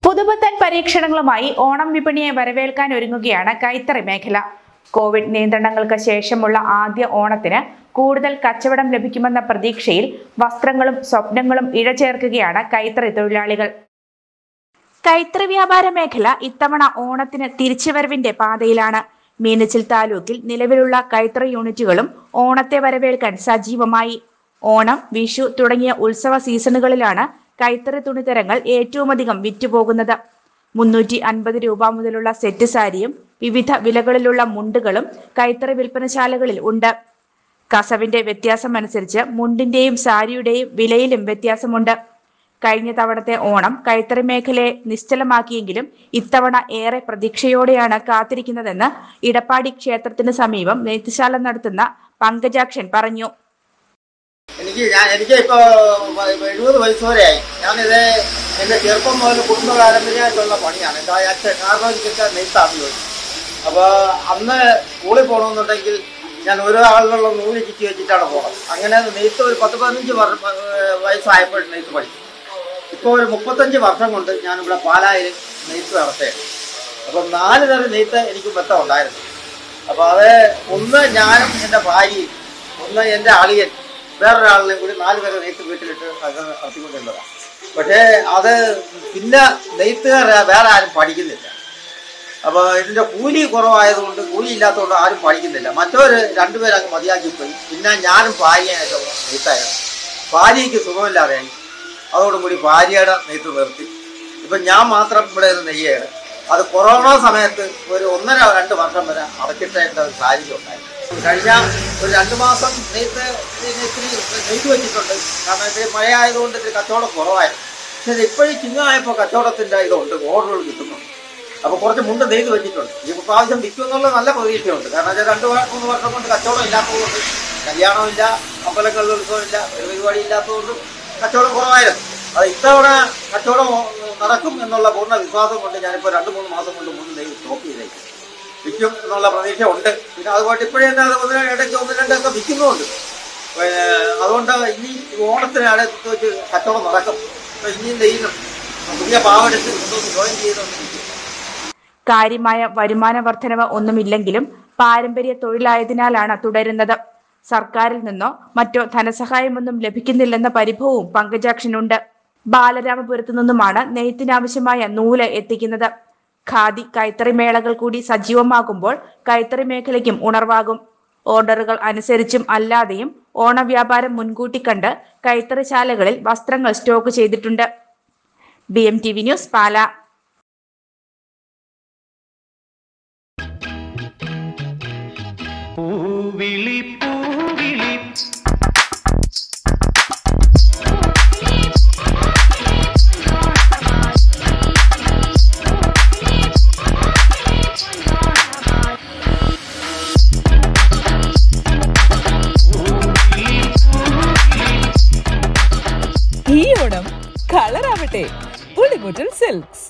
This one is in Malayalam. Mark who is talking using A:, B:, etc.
A: പുതുപുത്തൻ പരീക്ഷണങ്ങളുമായി ഓണം വിപണിയെ വരവേൽക്കാൻ ഒരുങ്ങുകയാണ് കൈത്തറി മേഖല കോവിഡ് നിയന്ത്രണങ്ങൾക്ക് ശേഷമുള്ള ആദ്യ ഓണത്തിന് കൂടുതൽ കച്ചവടം ലഭിക്കുമെന്ന പ്രതീക്ഷയിൽ വസ്ത്രങ്ങളും സ്വപ്നങ്ങളും ഇഴചേർക്കുകയാണ് കൈത്തറി തൊഴിലാളികൾ കൈത്തറി വ്യാപാര മേഖല ഇത്തവണ ഓണത്തിന് തിരിച്ചുവരവിന്റെ പാതയിലാണ് മീനച്ചിൽ താലൂക്കിൽ നിലവിലുള്ള കൈത്തറി യൂണിറ്റുകളും ഓണത്തെ വരവേൽക്കാൻ സജീവമായി ഓണം വിഷു തുടങ്ങിയ ഉത്സവ സീസണുകളിലാണ് കൈത്തറി തുണിത്തരങ്ങൾ ഏറ്റവുമധികം വിറ്റുപോകുന്നത് മുന്നൂറ്റി അൻപത് രൂപ മുതലുള്ള സെറ്റ് സാരിയും വിവിധ വിലകളിലുള്ള മുണ്ടുകളും കൈത്തറി വിൽപ്പനശാലകളിൽ ഉണ്ട് കസവിന്റെ വ്യത്യാസമനുസരിച്ച് മുണ്ടിന്റെയും സാരിയുടെയും വിലയിലും വ്യത്യാസമുണ്ട് കഴിഞ്ഞ തവണത്തെ ഓണം കൈത്തറി മേഖലയെ നിശ്ചലമാക്കിയെങ്കിലും ഇത്തവണ ഏറെ പ്രതീക്ഷയോടെയാണ് കാത്തിരിക്കുന്നതെന്ന് ഇടപ്പാടി ക്ഷേത്രത്തിന് സമീപം നെയ്ത്തുശാല നടത്തുന്ന പങ്കജാക്ഷൻ പറഞ്ഞു
B: എനിക്ക് ഞാൻ എനിക്ക് ഇപ്പോ എഴുപത് വയസ്സ് വരെയായി ഞാനിത് എന്റെ ചെറുപ്പം മുതൽ കുടുംബ പാരമ്പര്യമായിട്ടുള്ള പണിയാണ് എന്താ അച്ഛൻ കാരണം എനിക്കൊക്കെ നെയ്ത്താണ് ജോലി അപ്പൊ അന്ന് സ്കൂളിൽ പോകണമെന്നുണ്ടെങ്കിൽ ഞാൻ ഒരാളിലുള്ള നൂല് ചുറ്റി വെച്ചിട്ടാണ് പോകുന്നത് അങ്ങനെ നെയ്ത്ത് ഒരു പത്ത് പതിനഞ്ച് വർഷം വയസ്സായപ്പോൾ നെയ്ത്ത് പഠിച്ചു ഇപ്പോൾ ഒരു മുപ്പത്തഞ്ച് വർഷം കൊണ്ട് ഞാനിവിടെ പാലായിൽ നെയ്ത്ത് നടത്തുകയാണ് അപ്പം നാല് തരം നെയ്ത്ത് എനിക്ക് ബന്ധം ഉണ്ടായിരുന്നു അപ്പോൾ അത് ഒന്ന് ഞാനും എൻ്റെ ഭാര്യയും ഒന്ന് എൻ്റെ അളിയൻ വേറൊരാളിനെയും കൂടി നാല് പേരെ നെയ്ത്ത് വീട്ടിലിട്ട് അത് നടത്തിക്കൊണ്ടിരുന്നതാണ് പക്ഷേ അത് പിന്നെ നെയ്ത്തുകാർ വേറെ ആരും പഠിക്കുന്നില്ല അപ്പോൾ ഇതിൻ്റെ കൂലി കുറവായതുകൊണ്ട് കൂലി ഇല്ലാത്തതുകൊണ്ട് ആരും പഠിക്കുന്നില്ല മറ്റവര് രണ്ടുപേരങ്ങ് മതിയാക്കി പോയി പിന്നെ ഞാനും ഭാര്യയായിട്ട് നെയ്ത്തായിരുന്നു ഭാര്യയ്ക്ക് സുഖമില്ലാതെയായി അതോടുകൂടി ഭാര്യയുടെ നെയ്ത്ത് നിർത്തി ഇപ്പം ഞാൻ മാത്രം ഇവിടെ നിന്ന് നെയ്യാണ് അത് കൊറോണ സമയത്ത് ഒരു ഒന്നര രണ്ട് വർഷം വരെ അടച്ചിട്ടേണ്ട ഒരു സാഹചര്യം ഉണ്ടായിരുന്നു കഴിഞ്ഞ ഒരു രണ്ട് മാസം നെയ്ത്ത് ഇത്തിരി നെയ്ത്ത് വെച്ചിട്ടുണ്ട് കാരണം ഇത്തിരി മഴ ആയതുകൊണ്ട് ഇത്തിരി കച്ചവടം കുറവായിരുന്നു പക്ഷേ ഇപ്പോഴും ചിങ്ങമായപ്പോൾ കച്ചവടത്തിൻ്റെ ഇതുണ്ട് ഓർഡറുകൾ കിട്ടുന്നുണ്ട് അപ്പോൾ കുറച്ച് മുണ്ട് നെയ്ത് വെച്ചിട്ടുണ്ട് ഈ പ്രാവശ്യം വിൽക്കും എന്നുള്ള നല്ല പ്രതീക്ഷയുണ്ട് കാരണം വെച്ചാൽ രണ്ട് വ- മൂന്ന് വർഷം കൊണ്ട് കച്ചവടം ഇല്ലാത്തതുകൊണ്ട് കല്യാണമില്ല അമ്പലങ്ങളിൽ ഉത്സവമില്ല ഒരു പരിപാടി ഇല്ലാത്തതുകൊണ്ട് കച്ചവടം കുറവായിരുന്നു അത് ഇത്തവണ കച്ചവടം നടക്കും എന്നുള്ള പൂർണ്ണ വിശ്വാസം കൊണ്ട് ഞാനിപ്പോൾ രണ്ട് മൂന്ന് മാസം കൊണ്ട് മുണ്ട് നെയ്ത് സ്റ്റോപ്പ് ചെയ്തേക്കും വിൽക്കും എന്നുള്ള പ്രതീക്ഷ ഉണ്ട് പിന്നെ അതുകൊണ്ട് ഇപ്പോഴേ തന്നെ അത് ഒന്ന് ഇടയ്ക്ക് ഒന്ന് രണ്ടൊക്കെ വിൽക്കുന്നുമുണ്ട് പിന്നെ അതുകൊണ്ട് ഇനി ഓണത്തിനാണ് വെച്ച് കച്ചവടം നടക്കും അപ്പോൾ ഇനിയും നെയ്യുന്നു പുതിയ പാവെടുത്ത് ഇതൊന്ന് ജോയിൻ ചെയ്തൊന്നിരിക്കും
A: കാര്യമായ വരുമാന വർധനവ് ഒന്നുമില്ലെങ്കിലും പാരമ്പര്യ തൊഴിലായതിനാലാണ് തുടരുന്നത് സർക്കാരിൽ നിന്നോ മറ്റോ ധനസഹായമൊന്നും ലഭിക്കുന്നില്ലെന്ന പരിഭവവും പങ്കജാക്ഷനുണ്ട് ബാലരാമപുരത്തു നിന്നുമാണ് നെയ്ത്തിനാവശ്യമായ നൂല് എത്തിക്കുന്നത് ഖാദി കൈത്തറി മേളകൾ കൂടി സജീവമാകുമ്പോൾ കൈത്തറി മേഖലയ്ക്കും ഉണർവാകും ഓർഡറുകൾ അനുസരിച്ചും അല്ലാതെയും ഓണവ്യാപാരം മുൻകൂട്ടി കണ്ട് കൈത്തറി ശാലകളിൽ വസ്ത്രങ്ങൾ സ്റ്റോക്ക് ചെയ്തിട്ടുണ്ട് B M T V news Pala
C: പൂവിളി പൂവിളി
D: ഈ ഓണം കളറാവട്ടെ പുളിമുറ്റൽ സിൽക്സ്